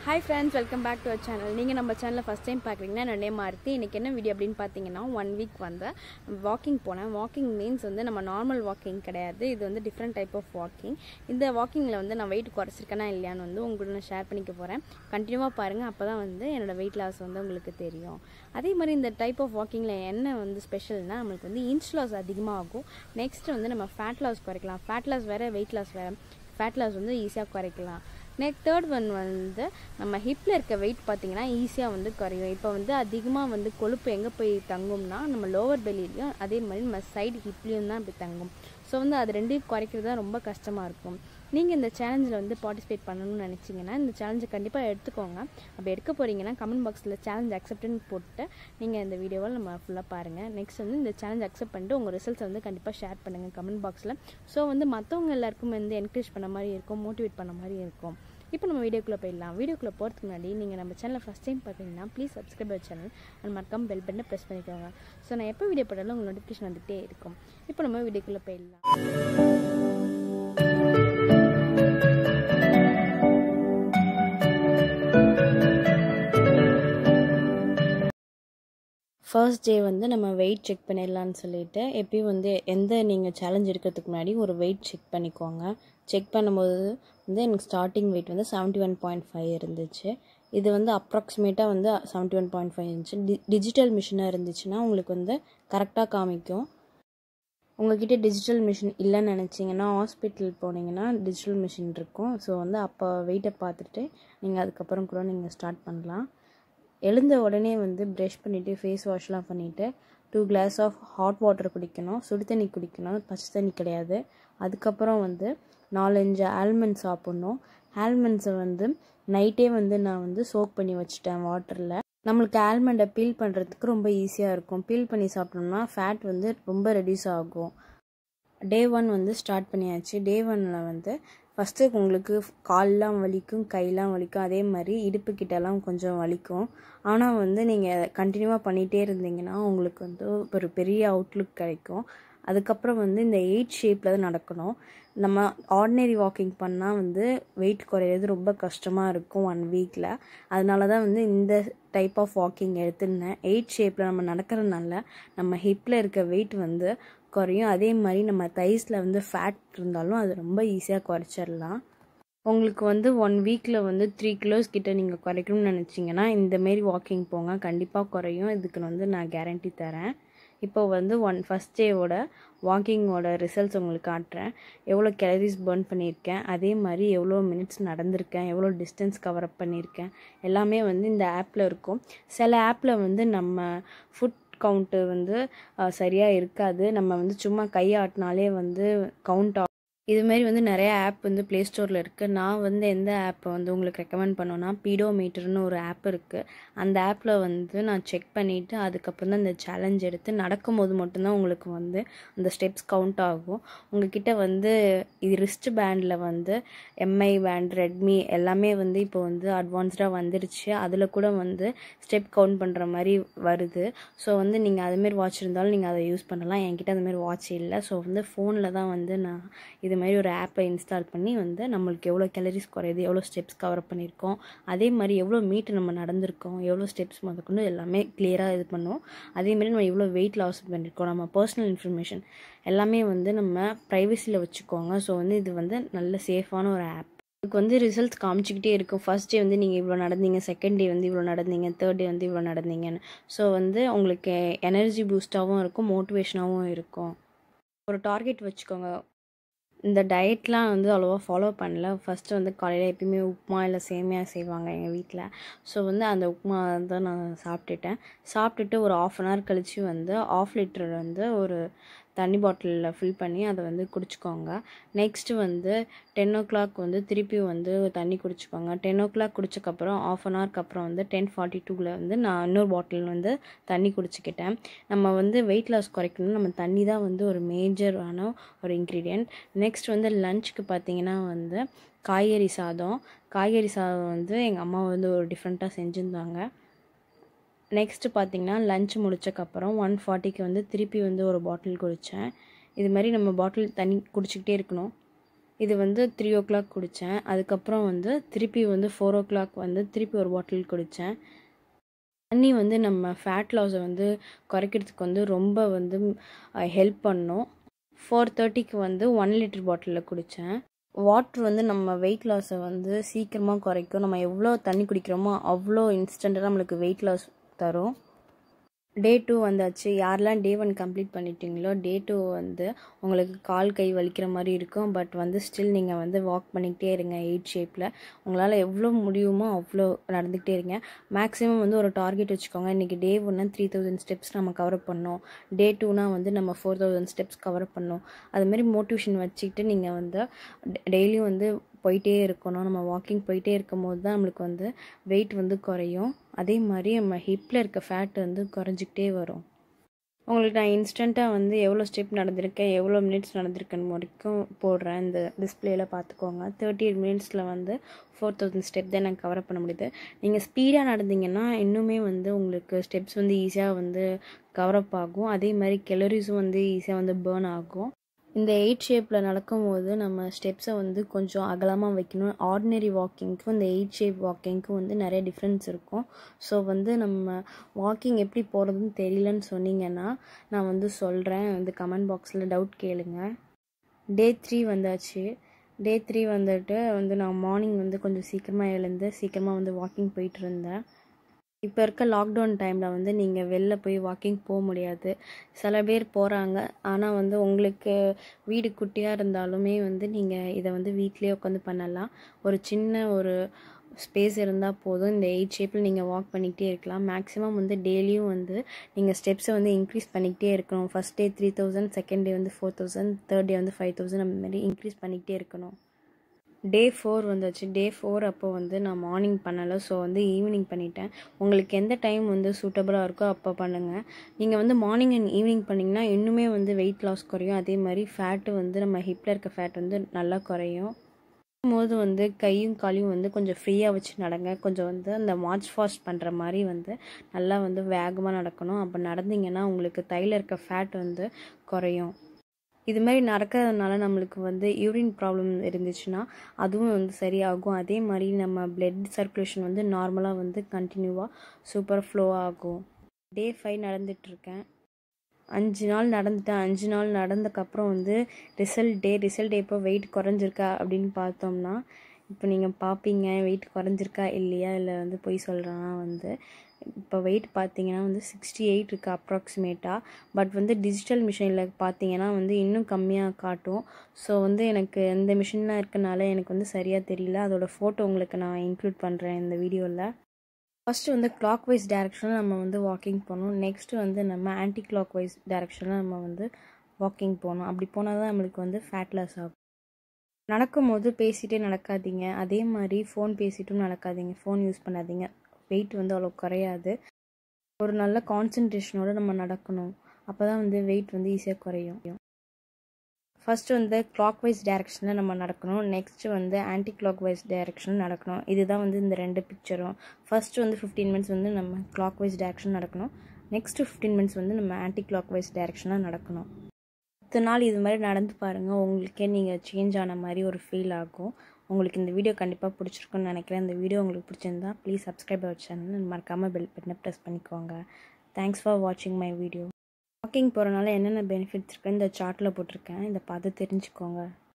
hi friends welcome back to our channel நீங்கள் நம்ம சேனலில் ஃபஸ்ட் டைம் பார்க்குறீங்கன்னா என்னோட நேம் ஆர்த்தி இன்றைக்கி என்ன வீடியோ அப்படின்னு பார்த்தீங்கன்னா ஒன் வீக் வந்து வாக்கிங் போனேன் வாக்கிங் மீன்ஸ் வந்து நம்ம நார்மல் வாக்கிங் கிடையாது இது வந்து டிஃப்ரெண்ட் டைப் ஆஃப் வாக்கிங் இந்த வாக்கிங்கில் வந்து நான் வெயிட் குறைச்சிருக்கேனா இல்லையான்னு வந்து உங்களுக்கு நான் ஷேர் பண்ணிக்க போகிறேன் கண்டினியூவாக பாருங்கள் அப்போ தான் வந்து என்னோடய வெயிட் லாஸ் வந்து உங்களுக்கு தெரியும் அதே மாதிரி இந்த டைப் ஆஃப் வாக்கிங்கில் என்ன வந்து ஸ்பெஷல்னால் நம்மளுக்கு வந்து இன்ச் லாஸ் அதிகமாக ஆகும் நெக்ஸ்ட் வந்து நம்ம ஃபேட் லாஸ் குறைக்கலாம் ஃபேட் லாஸ் வேறு வெயிட் லாஸ் வேறு ஃபேட் லாஸ் வந்து ஈஸியாக குறைக்கலாம் நெக்ஸ்ட் தேர்ட் ஒன் வந்து நம்ம ஹிப்பில் இருக்க வெயிட் பார்த்திங்கன்னா ஈஸியாக வந்து குறையும் இப்போ வந்து அதிகமாக வந்து கொழுப்பு எங்கே போய் தங்கும்னா நம்ம லோவர் பெல்லிலையும் அதே மாதிரி நம்ம சைடு ஹிப்லேயும் தான் போய் தங்கும் ஸோ வந்து அது ரெண்டையும் குறைக்கிறது தான் ரொம்ப கஷ்டமாக இருக்கும் நீங்கள் இந்த சேலஞ்சில் வந்து பார்ட்டிசிபேட் பண்ணணும்னு நினச்சிங்கன்னா இந்த சேலஞ்சை கண்டிப்பாக எடுத்துக்கோங்க அப்படி எடுக்க போகிறீங்கன்னா கமெண்ட் பாக்ஸில் சேலஞ்ச் அக்செப்ட்னு போட்டு நீங்கள் இந்த வீடியோவை நம்ம ஃபுல்லாக பாருங்கள் நெக்ஸ்ட் வந்து இந்த சேலஞ்ச் அக்செப்ட் பண்ணிட்டு உங்கள் ரிசல்ட்ஸ் வந்து கண்டிப்பாக ஷேர் பண்ணுங்கள் கமெண்ட் பாக்ஸில் ஸோ வந்து மற்றவங்க எல்லாருக்கும் வந்து என்கரேஜ் பண்ண மாதிரி இருக்கும் மோட்டிவேட் பண்ண மாதிரி இருக்கும் இப்போ நம்ம வீடியோக்குள்ளே போயிடலாம் வீடியோக்குள்ளே போகிறதுக்கு முன்னாடி நீங்கள் நம்ம சேனலை ஃபஸ்ட் டைம் பார்த்தீங்கன்னா please subscribe our channel and மறக்காம பெல் பட்டனை ப்ரெஸ் பண்ணிக்கோங்க ஸோ நான் எப்போ வீடியோ போட்டாலும் உங்களுக்கு நோட்டிஃபிகேஷன் வந்துகிட்டே இருக்கும் இப்போ நம்ம வீடியோக்குள்ளே போயிடலாம் ஃபர்ஸ்ட் டே வந்து நம்ம வெயிட் செக் பண்ணிடலான்னு சொல்லிட்டு எப்பயும் வந்து எந்த நீங்கள் சேலஞ்ச் எடுக்கிறதுக்கு முன்னாடி ஒரு வெயிட் செக் பண்ணிக்கோங்க செக் பண்ணும்போது வந்து எனக்கு ஸ்டார்டிங் வெயிட் வந்து செவன்ட்டி ஒன் பாயிண்ட் ஃபைவ் இருந்துச்சு இது வந்து அப்ராக்சிமேட்டாக வந்து செவன்ட்டி ஒன் பாயிண்ட் ஃபைவ் இருந்துச்சு டி டிஜிட்டல் மிஷினாக இருந்துச்சுன்னா உங்களுக்கு வந்து கரெக்டாக காமிக்கும் உங்ககிட்ட டிஜிட்டல் மிஷின் இல்லைன்னு நினச்சிங்கன்னா ஹாஸ்பிட்டல் போனீங்கன்னா டிஜிட்டல் மிஷின் இருக்கும் ஸோ வந்து அப்போ வெயிட்டை பார்த்துட்டு நீங்கள் அதுக்கப்புறம் கூட நீங்கள் ஸ்டார்ட் பண்ணலாம் எழுந்த உடனே வந்து ப்ரஷ் பண்ணிவிட்டு ஃபேஸ் வாஷ்லாம் பண்ணிவிட்டு two glass of hot water குடிக்கணும் சுடு தண்ணி குடிக்கணும் பச்சை தண்ணி கிடையாது அதுக்கப்புறம் வந்து நாலஞ்சு ஆல்மண்ட் சாப்பிட்ணும் ஆல்மண்ட்ஸை வந்து நைட்டே வந்து நான் வந்து சோக் பண்ணி வச்சுட்டேன் வாட்டரில் நம்மளுக்கு ஆல்மண்டை பீல் பண்ணுறதுக்கு ரொம்ப ஈஸியாக இருக்கும் பீல் பண்ணி சாப்பிட்டோம்னா ஃபேட் வந்து ரொம்ப ரெடியூஸ் ஆகும் டே ஒன் வந்து ஸ்டார்ட் பண்ணியாச்சு டே ஒனில் வந்து ஃபஸ்ட்டு உங்களுக்கு கால்லாம் வலிக்கும் கையெல்லாம் வலிக்கும் அதே மாதிரி இடுப்பு கிட்டலாம் கொஞ்சம் வலிக்கும் ஆனால் வந்து நீங்கள் கண்டினியூவாக பண்ணிகிட்டே இருந்தீங்கன்னா உங்களுக்கு வந்து ஒரு பெரிய அவுட்லுக் கிடைக்கும் அதுக்கப்புறம் வந்து இந்த எயிட் ஷேப்பில் தான் நடக்கணும் நம்ம ஆர்டினரி வாக்கிங் பண்ணால் வந்து வெயிட் குறையிறது ரொம்ப கஷ்டமாக இருக்கும் ஒன் வீக்கில் அதனால தான் வந்து இந்த டைப் ஆஃப் வாக்கிங் எடுத்துருந்தேன் எயிட் ஷேப்பில் நம்ம நடக்கிறதுனால நம்ம ஹிப்பில் இருக்க வெயிட் வந்து குறையும் அதே மாதிரி நம்ம தைஸில் வந்து ஃபேட் இருந்தாலும் அது ரொம்ப ஈஸியாக குறைச்சிடலாம் உங்களுக்கு வந்து ஒன் வீக்கில் வந்து த்ரீ கிலோஸ் கிட்ட நீங்கள் குறைக்கணும்னு நினச்சிங்கன்னா இந்தமாரி வாக்கிங் போங்க கண்டிப்பாக குறையும் இதுக்கு வந்து நான் கேரண்டி தரேன் இப்போ வந்து ஒன் ஃபஸ்ட் டேவோட வாக்கிங்கோட ரிசல்ட்ஸ் உங்களுக்கு காட்டுறேன் எவ்வளோ கேலரிஸ் பர்ன் பண்ணியிருக்கேன் அதே மாதிரி எவ்வளோ மினிட்ஸ் நடந்திருக்கேன் எவ்வளோ டிஸ்டன்ஸ் கவர் அப் பண்ணியிருக்கேன் எல்லாமே வந்து இந்த ஆப்பில் இருக்கும் சில ஆப்பில் வந்து நம்ம ஃபுட் கவுண்ட்டு வந்து சரியாக இருக்காது நம்ம வந்து சும்மா கையாட்டினாலே வந்து கவுண்ட் ஆகும் இதுமாரி வந்து நிறைய ஆப் வந்து ப்ளே ஸ்டோரில் இருக்குது நான் வந்து எந்த ஆப்பை வந்து உங்களுக்கு ரெக்கமெண்ட் பண்ணோன்னா பீடோமீட்டர்னு ஒரு ஆப் இருக்குது அந்த ஆப்பில் வந்து நான் செக் பண்ணிவிட்டு அதுக்கப்புறம் தான் இந்த சேலஞ்ச் எடுத்து நடக்கும்போது மட்டும்தான் உங்களுக்கு வந்து அந்த ஸ்டெப்ஸ் கவுண்ட் ஆகும் உங்ககிட்ட வந்து இது ரிஸ்ட் பேண்டில் வந்து எம்ஐ பேண்ட் ரெட்மி எல்லாமே வந்து இப்போ வந்து அட்வான்ஸ்டாக வந்துருச்சு அதில் கூட வந்து ஸ்டெப் கவுண்ட் பண்ணுற மாதிரி வருது ஸோ வந்து நீங்கள் அதுமாரி வாட்ச் இருந்தாலும் நீங்கள் அதை யூஸ் பண்ணலாம் என்கிட்ட அதுமாரி வாட்ச் இல்லை ஸோ வந்து ஃபோனில் தான் வந்து நான் இது மாதிரி ஒரு ஆப்பை இன்ஸ்டால் பண்ணி வந்து நம்மளுக்கு எவ்வளோ கேலரிஸ் குறையுது எவ்வளோ ஸ்டெப்ஸ் கவர் பண்ணியிருக்கோம் அதே மாதிரி எவ்வளோ மீட்டு நம்ம நடந்திருக்கோம் எவ்வளோ ஸ்டெப்ஸ் முதற்கொண்டு எல்லாமே கிளியராக இது பண்ணுவோம் அதேமாதிரி நம்ம எவ்வளோ வெயிட் லாஸ் பண்ணியிருக்கோம் நம்ம பர்சனல் இன்ஃபர்மேஷன் எல்லாமே வந்து நம்ம ப்ரைவசியில் வச்சுக்கோங்க ஸோ வந்து இது வந்து நல்ல சேஃபான ஒரு ஆப் உங்களுக்கு வந்து ரிசல்ட்ஸ் காமிச்சிக்கிட்டே இருக்கும் ஃபர்ஸ்ட் டே வந்து நீங்கள் இவ்வளோ நடந்தீங்க செகண்ட் டே வந்து இவ்வளோ நடந்தீங்க தேர்ட் டே வந்து இவ்வளோ நடந்தீங்கன்னு ஸோ வந்து உங்களுக்கு எனர்ஜி பூஸ்ட்டாகவும் இருக்கும் மோட்டிவேஷனாகவும் இருக்கும் ஒரு டார்கெட் வச்சுக்கோங்க இந்த டயட்லாம் வந்து அவ்வளோவா ஃபாலோ பண்ணல ஃபஸ்ட்டு வந்து காலையில் எப்பயுமே உப்புமா இல்லை சேமியா செய்வாங்க எங்கள் வீட்டில் ஸோ வந்து அந்த உப்புமா தான் நான் சாப்பிட்டுட்டேன் சாப்பிட்டுட்டு ஒரு ஆஃப் அன் ஹவர் கழித்து வந்து ஆஃப் லிட்டர் வந்து ஒரு தண்ணி பாட்டிலில் ஃபில் பண்ணி அதை வந்து குடிச்சிக்கோங்க நெக்ஸ்ட்டு வந்து டென் ஓ கிளாக் வந்து திருப்பி வந்து தண்ணி குடிச்சிக்கோங்க டென் ஓ கிளாக் குடிச்சக்கப்புறம் ஆஃப் அன் ஹவருக்கு அப்புறம் வந்து டென் ஃபார்ட்டி டூவில் வந்து நான் இன்னொரு பாட்டில் வந்து தண்ணி குடிச்சிக்கிட்டேன் நம்ம வந்து வெயிட் லாஸ் குறைக்கணும் நம்ம தண்ணி தான் வந்து ஒரு மேஜரான ஒரு இன்க்ரீடியன்ட் நெக்ஸ்ட் வந்து லஞ்சுக்கு பார்த்தீங்கன்னா வந்து காய்கறி சாதம் காய்கறி சாதம் வந்து எங்கள் அம்மா வந்து ஒரு டிஃப்ரெண்ட்டாக செஞ்சுருந்தாங்க நெக்ஸ்ட்டு பார்த்தீங்கன்னா லஞ்ச் முடிச்சக்கப்புறம் ஒன் ஃபார்ட்டிக்கு வந்து திருப்பி வந்து ஒரு பாட்டில் குடித்தேன் இது மாதிரி நம்ம பாட்டில் தண்ணி குடிச்சிக்கிட்டே இருக்கணும் இது வந்து த்ரீ ஓ கிளாக் குடித்தேன் அதுக்கப்புறம் வந்து திருப்பி வந்து ஃபோர் ஓ கிளாக் வந்து திருப்பி ஒரு பாட்டில் குடித்தேன் தண்ணி வந்து நம்ம ஃபேட் லாஸை வந்து குறைக்கிறதுக்கு வந்து ரொம்ப வந்து ஹெல்ப் பண்ணும் ஃபோர் தேர்ட்டிக்கு வந்து ஒன் லிட்டர் பாட்டிலில் குடித்தேன் வாட்ரு வந்து நம்ம வெயிட் லாஸை வந்து சீக்கிரமாக குறைக்கும் நம்ம எவ்வளோ தண்ணி குடிக்கிறோமோ அவ்வளோ இன்ஸ்டண்ட்டாக நம்மளுக்கு வெயிட் லாஸ் தரும் டே டூ வந்தாச்சு யாரெல்லாம் டே ஒன் கம்ப்ளீட் பண்ணிட்டீங்களோ டே டூ வந்து உங்களுக்கு கால் கை வலிக்கிற மாதிரி இருக்கும் பட் வந்து ஸ்டில் நீங்கள் வந்து வாக் பண்ணிக்கிட்டே இருங்க எயிட் ஷேப்பில் உங்களால் எவ்வளோ முடியுமோ அவ்வளோ நடந்துக்கிட்டே இருங்க மேக்ஸிமம் வந்து ஒரு டார்கெட் வச்சுக்கோங்க இன்றைக்கி டே ஒன்னா த்ரீ தௌசண்ட் ஸ்டெப்ஸ் நம்ம கவர் பண்ணோம் டே டூனா வந்து நம்ம ஃபோர் தௌசண்ட் ஸ்டெப்ஸ் கவர் பண்ணோம் அதுமாரி மோட்டிவேஷன் வச்சுக்கிட்டு நீங்கள் வந்து டெய்லியும் வந்து போயிட்டே இருக்கணும் நம்ம வாக்கிங் போயிட்டே இருக்கும் போது தான் நம்மளுக்கு வந்து வெயிட் வந்து குறையும் அதே மாதிரி நம்ம ஹிப்பில் இருக்க ஃபேட் வந்து குறைஞ்சிக்கிட்டே வரும் உங்களுக்கு நான் இன்ஸ்டண்ட்டாக வந்து எவ்வளோ ஸ்டெப் நடந்திருக்கேன் எவ்வளோ மினிட்ஸ் நடந்திருக்கேன்னு வரைக்கும் போடுறேன் இந்த டிஸ்பிளேயில் பார்த்துக்கோங்க தேர்ட்டி எயிட் மினிட்ஸில் வந்து ஃபோர் தௌசண்ட் ஸ்டெப் தான் எனக்கு கவர் பண்ண முடியுது நீங்கள் ஸ்பீடாக நடந்தீங்கன்னா இன்னுமே வந்து உங்களுக்கு ஸ்டெப்ஸ் வந்து ஈஸியாக வந்து கவரப் ஆகும் அதே மாதிரி கெலரிஸும் வந்து ஈஸியாக வந்து பேர்ன் ஆகும் இந்த எயிட் ஷேப்பில் நடக்கும்போது நம்ம ஸ்டெப்ஸை வந்து கொஞ்சம் அகலமாக வைக்கணும் ஆர்டினரி வாக்கிங்க்கும் இந்த எயிட் ஷேப் வாக்கிங்க்கும் வந்து நிறைய டிஃப்ரென்ஸ் இருக்கும் ஸோ வந்து நம்ம வாக்கிங் எப்படி போகிறதுன்னு தெரியலன்னு சொன்னீங்கன்னா நான் வந்து சொல்கிறேன் வந்து கமெண்ட் பாக்ஸில் டவுட் கேளுங்க டே த்ரீ வந்தாச்சு டே த்ரீ வந்துட்டு வந்து நான் மார்னிங் வந்து கொஞ்சம் சீக்கிரமாக எழுந்து சீக்கிரமாக வந்து வாக்கிங் போயிட்டு இருந்தேன் இப்போ இருக்க லாக்டவுன் டைமில் வந்து நீங்கள் வெளில போய் வாக்கிங் போக முடியாது சில பேர் போகிறாங்க ஆனால் வந்து உங்களுக்கு வீடு குட்டியாக இருந்தாலுமே வந்து நீங்கள் இதை வந்து வீட்லேயே உட்காந்து பண்ணலாம் ஒரு சின்ன ஒரு ஸ்பேஸ் இருந்தால் போதும் இந்த எயிட் ஷேப்பில் நீங்கள் வாக் பண்ணிக்கிட்டே இருக்கலாம் மேக்ஸிமம் வந்து டெய்லியும் வந்து நீங்கள் ஸ்டெப்ஸை வந்து இன்க்ரீஸ் பண்ணிக்கிட்டே இருக்கணும் first day three thousand second day வந்து ஃபோர் தௌசண்ட் தேர்ட் டே வந்து ஃபைவ் தௌசண்ட் அந்த மாதிரி இன்க்ரீஸ் பண்ணிக்கிட்டே இருக்கணும் டே ஃபோர் வந்துச்சு டே ஃபோர் அப்போ வந்து நான் மார்னிங் பண்ணலை ஸோ வந்து ஈவினிங் பண்ணிட்டேன் உங்களுக்கு எந்த டைம் வந்து சூட்டபுளாக இருக்கோ அப்போ பண்ணுங்கள் நீங்கள் வந்து மார்னிங் அண்ட் ஈவினிங் பண்ணிங்கன்னா இன்னுமே வந்து வெயிட் லாஸ் குறையும் அதே மாதிரி ஃபேட்டு வந்து நம்ம ஹிப்பில் இருக்க ஃபேட் வந்து நல்லா குறையும் போது வந்து கையும் காலையும் வந்து கொஞ்சம் ஃப்ரீயாக வச்சு நடங்க கொஞ்சம் வந்து அந்த மார்ச் ஃபாஸ்ட் பண்ணுற மாதிரி வந்து நல்லா வந்து வேகமாக நடக்கணும் அப்போ நடந்தீங்கன்னா உங்களுக்கு தையில் இருக்க ஃபேட் வந்து குறையும் இது மாதிரி நடக்கிறதுனால நம்மளுக்கு வந்து யூரின் ப்ராப்ளம் இருந்துச்சுன்னா அதுவும் வந்து சரியாகும் அதே மாதிரி நம்ம பிளட் சர்க்குலேஷன் வந்து நார்மலாக வந்து கண்டினியூவாக சூப்பர் ஃப்ளோ ஆகும் டே ஃபைவ் நடந்துகிட்ருக்கேன் அஞ்சு நாள் நடந்துட்டேன் அஞ்சு நாள் நடந்ததுக்கப்புறம் வந்து ரிசல்ட் டே ரிசல்ட் டே இப்போ வெயிட் குறைஞ்சிருக்கா அப்படின்னு பார்த்தோம்னா இப்போ நீங்கள் பார்ப்பீங்க வெயிட் குறைஞ்சிருக்கா இல்லையா இல்லை வந்து பொய் சொல்கிறேன்னா வந்து இப்போ வெயிட் பார்த்தீங்கன்னா வந்து சிக்ஸ்டி எயிட் இருக்குது அப்ராக்சிமேட்டாக பட் வந்து டிஜிட்டல் மிஷினில் பார்த்தீங்கன்னா வந்து இன்னும் கம்மியாக காட்டும் ஸோ வந்து எனக்கு இந்த மிஷின்லாம் இருக்கனால எனக்கு வந்து சரியாக தெரியல அதோடய ஃபோட்டோ உங்களுக்கு நான் இன்க்ளூட் பண்ணுறேன் இந்த வீடியோவில் ஃபஸ்ட்டு வந்து கிளாக் வைஸ் டேரெக்ஷனில் நம்ம வந்து வாக்கிங் போகணும் நெக்ஸ்ட்டு வந்து நம்ம ஆன்டி கிளாக் வைஸ் டேரெக்ஷனில் நம்ம வந்து வாக்கிங் போகணும் அப்படி போனால் தான் நம்மளுக்கு வந்து ஃபேட் லாஸ் ஆகும் நடக்கும்போது பேசிகிட்டே நடக்காதீங்க அதே மாதிரி ஃபோன் பேசிட்டும் நடக்காதீங்க ஃபோன் யூஸ் பண்ணாதீங்க வெயிட் வந்து அவ்வளோ குறையாது ஒரு நல்ல கான்சன்ட்ரேஷனோடு நம்ம நடக்கணும் அப்போ தான் வந்து வெயிட் வந்து ஈஸியாக குறையும் ஃபஸ்ட்டு வந்து கிளாக் வைஸ் டேரெக்ஷனில் நம்ம நடக்கணும் நெக்ஸ்ட்டு வந்து ஆன்டி கிளாக் வைஸ் டேரெக்ஷனில் நடக்கணும் இதுதான் வந்து இந்த ரெண்டு பிக்சரும் ஃபஸ்ட்டு வந்து ஃபிஃப்டீன் மினிட்ஸ் வந்து நம்ம கிளாக் வைஸ் டேரெக்ஷன் நடக்கணும் நெக்ஸ்ட்டு ஃபிஃப்டீன் மினிட்ஸ் வந்து நம்ம ஆன்டி கிளாக் வைஸ் டேரெக்ஷனாக நடக்கணும் பத்து நாள் இது மாதிரி நடந்து பாருங்கள் உங்களுக்கே நீங்கள் சேஞ்ச் ஆன மாதிரி ஒரு ஃபீல் ஆகும் உங்களுக்கு இந்த வீடியோ கண்டிப்பாக பிடிச்சிருக்குன்னு நினைக்கிறேன் இந்த வீடியோ உங்களுக்கு பிடிச்சிருந்தா ப்ளீஸ் சப்ஸ்கிரைப் அவர் சேனல் மறக்காமல் பெல் பட்டனை ப்ரெஸ் பண்ணிக்கோங்க தேங்க்ஸ் ஃபார் வாட்சிங் மை வீடியோ வாக்கிங் போகிறனால என்னென்ன பெனிஃபிட்ஸ் இருக்குன்னு இந்த சார்ட்டில் போட்டிருக்கேன் இதை பார்த்து தெரிஞ்சுக்கோங்க